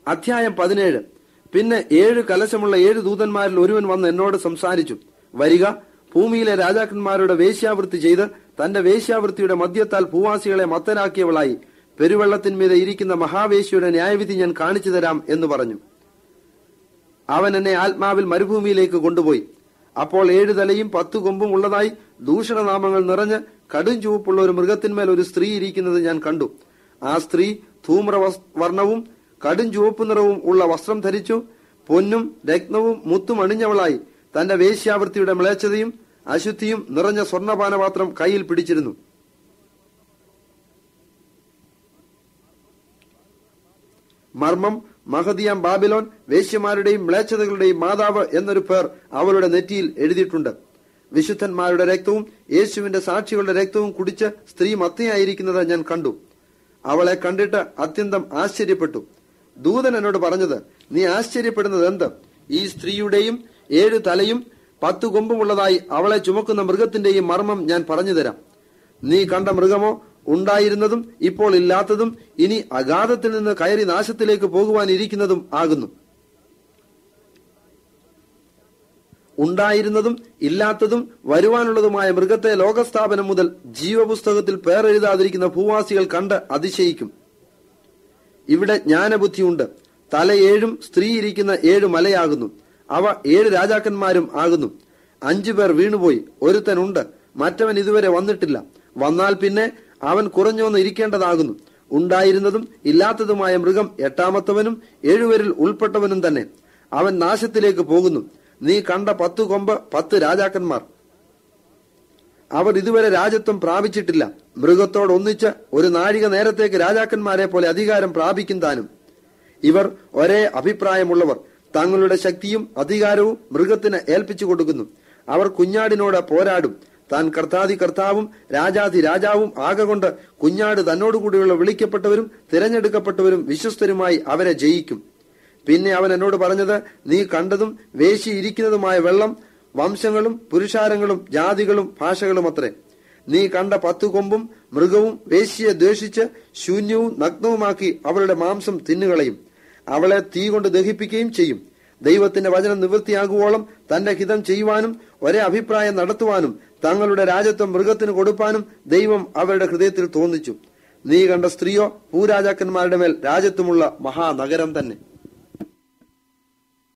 അധ്യായം പതിനേഴ് പിന്നെ ഏഴ് കലശമുള്ള ഏഴ് ദൂതന്മാരിൽ ഒരുവൻ വന്ന് എന്നോട് സംസാരിച്ചു വരിക ഭൂമിയിലെ രാജാക്കന്മാരുടെ വേശ്യാവൃത്തി ചെയ്ത് തന്റെ വേശ്യാവൃത്തിയുടെ മദ്യത്താൽ ഭൂവാസികളെ മത്തരാക്കിയവളായി പെരുവെള്ളത്തിന്മീതെ ഇരിക്കുന്ന മഹാവേശ്യയുടെ ന്യായവിധി ഞാൻ കാണിച്ചു തരാം എന്ന് പറഞ്ഞു അവൻ എന്നെ ആത്മാവിൽ മരുഭൂമിയിലേക്ക് കൊണ്ടുപോയി അപ്പോൾ ഏഴു തലയും പത്തു കൊമ്പും ഉള്ളതായി ദൂഷണനാമങ്ങൾ നിറഞ്ഞ് കടും ചുവപ്പുള്ള ഒരു മൃഗത്തിന്മേൽ ഒരു സ്ത്രീ ഇരിക്കുന്നത് ഞാൻ കണ്ടു ആ സ്ത്രീ ധൂമ്ര വസ്- വർണ്ണവും കടും ചുവപ്പ് നിറവും ഉള്ള വസ്ത്രം ധരിച്ചു പൊന്നും രത്നവും മുത്തും അണിഞ്ഞവളായി തന്റെ വേശ്യാവൃത്തിയുടെ മ്ലേച്ഛതയും അശുദ്ധിയും നിറഞ്ഞ സ്വർണ്ണപാനപാത്രം കയ്യിൽ പിടിച്ചിരുന്നു മർമ്മം മഹദിയാം ബാബിലോൺ വേശ്യമാരുടെയും മ്ലേച്ഛതകളുടെയും മാതാവ് എന്നൊരു പേർ അവളുടെ നെറ്റിയിൽ എഴുതിയിട്ടുണ്ട് വിശുദ്ധന്മാരുടെ രക്തവും യേശുവിന്റെ സാക്ഷികളുടെ രക്തവും കുടിച്ച് സ്ത്രീ മത്തയായിരിക്കുന്നത് ഞാൻ കണ്ടു അവളെ കണ്ടിട്ട് അത്യന്തം ആശ്ചര്യപ്പെട്ടു ദൂതൻ എന്നോട് പറഞ്ഞത് നീ ആശ്ചര്യപ്പെടുന്നത് എന്ത് ഈ സ്ത്രീയുടെയും ഏഴു തലയും പത്തു കൊമ്പുമുള്ളതായി അവളെ ചുമക്കുന്ന മൃഗത്തിന്റെയും മർമ്മം ഞാൻ പറഞ്ഞുതരാം നീ കണ്ട മൃഗമോ ഉണ്ടായിരുന്നതും ഇപ്പോൾ ഇല്ലാത്തതും ഇനി അഗാധത്തിൽ നിന്ന് കയറി നാശത്തിലേക്ക് പോകുവാനിരിക്കുന്നതും ആകുന്നു ഉണ്ടായിരുന്നതും ഇല്ലാത്തതും വരുവാനുള്ളതുമായ മൃഗത്തെ ലോകസ്ഥാപനം മുതൽ ജീവപുസ്തകത്തിൽ പേരെഴുതാതിരിക്കുന്ന ഭൂവാസികൾ കണ്ട് അതിശയിക്കും ഇവിടെ ജ്ഞാനബുദ്ധിയുണ്ട് തല ഏഴും സ്ത്രീ ഇരിക്കുന്ന ഏഴു മലയാകുന്നു അവ ഏഴ് രാജാക്കന്മാരും ആകുന്നു അഞ്ചു പേർ വീണുപോയി ഒരുത്തനുണ്ട് മറ്റവൻ ഇതുവരെ വന്നിട്ടില്ല വന്നാൽ പിന്നെ അവൻ കുറഞ്ഞോന്ന് ഇരിക്കേണ്ടതാകുന്നു ഉണ്ടായിരുന്നതും ഇല്ലാത്തതുമായ മൃഗം എട്ടാമത്തവനും ഏഴുപേരിൽ ഉൾപ്പെട്ടവനും തന്നെ അവൻ നാശത്തിലേക്ക് പോകുന്നു നീ കണ്ട പത്തു കൊമ്പ് പത്ത് രാജാക്കന്മാർ അവർ ഇതുവരെ രാജ്യത്വം പ്രാപിച്ചിട്ടില്ല മൃഗത്തോടൊന്നിച്ച് ഒരു നാഴിക നേരത്തേക്ക് രാജാക്കന്മാരെ പോലെ അധികാരം പ്രാപിക്കും താനും ഇവർ ഒരേ അഭിപ്രായമുള്ളവർ തങ്ങളുടെ ശക്തിയും അധികാരവും മൃഗത്തിന് ഏൽപ്പിച്ചു കൊടുക്കുന്നു അവർ കുഞ്ഞാടിനോട് പോരാടും താൻ കർത്താതി കർത്താവും രാജാതി രാജാവും ആകെകൊണ്ട് കുഞ്ഞാട് തന്നോടുകൂടിയുള്ള വിളിക്കപ്പെട്ടവരും തിരഞ്ഞെടുക്കപ്പെട്ടവരും വിശ്വസ്തരുമായി അവരെ ജയിക്കും പിന്നെ അവൻ എന്നോട് പറഞ്ഞത് നീ കണ്ടതും വേശി ഇരിക്കുന്നതുമായ വെള്ളം വംശങ്ങളും പുരുഷാരങ്ങളും ജാതികളും ഭാഷകളും അത്രേ നീ കണ്ട പത്തു കൊമ്പും മൃഗവും വേശ്യയെ ദ്വേഷിച്ച് ശൂന്യവും നഗ്നവുമാക്കി അവളുടെ മാംസം തിന്നുകളയും അവളെ തീ കൊണ്ട് ദഹിപ്പിക്കുകയും ചെയ്യും ദൈവത്തിന്റെ വചനം നിവൃത്തിയാകുവോളം തന്റെ ഹിതം ചെയ്യുവാനും ഒരേ അഭിപ്രായം നടത്തുവാനും തങ്ങളുടെ രാജ്യത്വം മൃഗത്തിന് കൊടുപ്പാനും ദൈവം അവരുടെ ഹൃദയത്തിൽ തോന്നിച്ചു നീ കണ്ട സ്ത്രീയോ ഭൂരാജാക്കന്മാരുടെ മേൽ രാജ്യത്വമുള്ള മഹാനഗരം തന്നെ